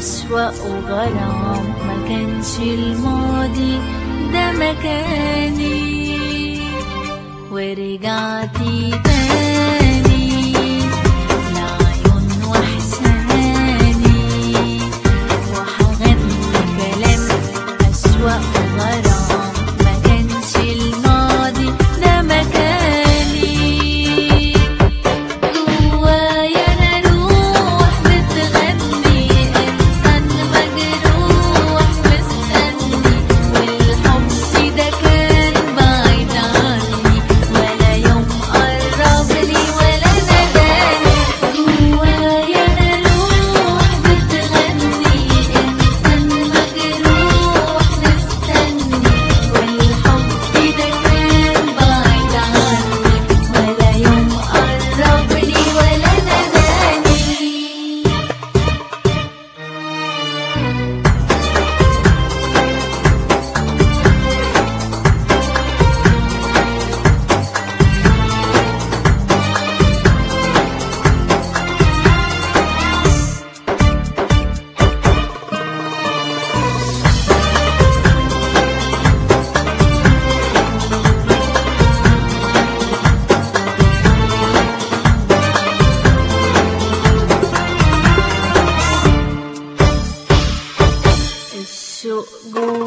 أسوأ وغرام ما كانش الماضي ده مكاني ورجعتي تاني لعيون وحشاني وحغني كلام أسوأ وغرام ما كانش الماضي ده مكاني جوايا أنا روح بتغني إنسان مجروح مستني والحب ده كان بعيد عني ولا يوم قرب لي ولا ناداني جوايا أنا روح بتغني إنسان مجروح مستني والحب ده كان بعيد عني ولا يوم قرب لي ولا ناداني الشوق جوا